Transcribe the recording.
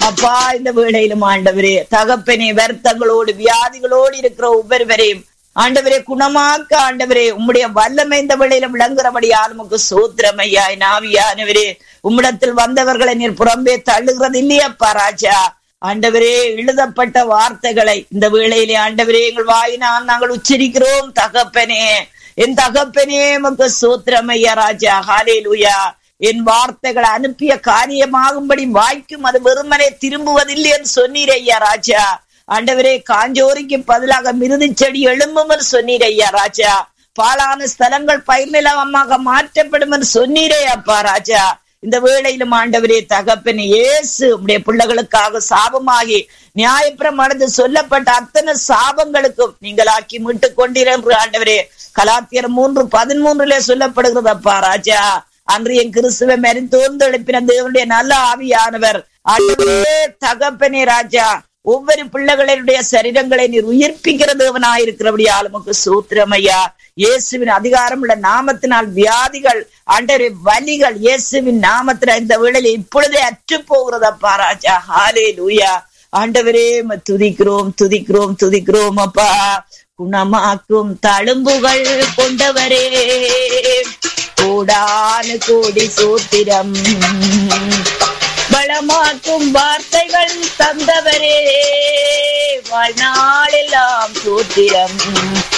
அப்பா இந்த வேளையிலும் ஆண்டவரே தகப்பனே வருத்தங்களோடு வியாதிகளோடு இருக்கிற ஒவ்வொருவரையும் ஆண்டவரே குணமாக்க ஆண்டவரே உம்முடைய வல்லமை இந்த வேளையில விளங்குறபடியால் உமக்கு சூத்திரமையா நாவியானவரே உம்மிடத்தில் வந்தவர்களை நீர் புறம்பே தள்ளுகிறது இல்லையப்பா ராஜா ஆண்டவரே எழுதப்பட்ட வார்த்தைகளை இந்த வேளையிலே ஆண்டவரே எங்கள் வாயினால் நாங்கள் உச்சரிக்கிறோம் தகப்பனே என் தகப்பனே உமக்கு சூத்திரமையா ராஜா ஹாலே லூயா என் வார்த்தைகளை அனுப்பிய காரியமாகும்படி வாய்க்கும் அது வெறுமனே திரும்புவதில்லை என்று சொன்னீர் ஐயா ராஜா ஆண்டவரே காஞ்சோரிக்கு பதிலாக மிருதி செடி எழும்பும் என்று சொன்னீர் ஐயா ராஜா பாலான ஸ்தலங்கள் பயிர் நிலமாக மாற்றப்படும் என்று சொன்னீரே அப்பா ராஜா இந்த வேளையிலும் ஆண்டவரே தகப்பன் இயேசு உடைய பிள்ளைகளுக்காக சாபமாகி நியாயப்பிரமானது சொல்லப்பட்ட அத்தனை சாபங்களுக்கும் நீங்களாக்கி மீட்டு கொண்டிரு ஆண்டவரே கலாத்தியர் மூன்று பதிமூன்றுல சொல்லப்படுகிறது அப்பா ராஜா அன்று என் கிறிஸ்துவ மறித்தோர்ந்து எழுப்பின தேவனுடைய நல்ல ஆவியானவர் ஆண்டவரே தகப்பனே ராஜா ஒவ்வொரு பிள்ளைகளுடைய சரீரங்களை நீர் உயிர்ப்பிக்கிற தேவனாயிருக்கிறபடியால் உமக்கு சூத்திரமையா இயேசுவின் அதிகாரம் உள்ள நாமத்தினால் வியாதிகள் ஆண்டவரே வலிகள் இயேசுவின் நாமத்துல இந்த வேளையில இப்பொழுதே அற்று போகிறதப்பா ராஜா ஹாலே லூயா ஆண்டவரே உம்மை துதிக்கிறோம் துதிக்கிறோம் துதிக்கிறோம் அப்பா குணமாக்கும் தழும்புகள் கொண்டவரே கோடானு கோடி சூத்திரம் பலமாக்கும் வார்த்தைகள் தந்தவரே வாழ்நாளெல்லாம் சூத்திரம்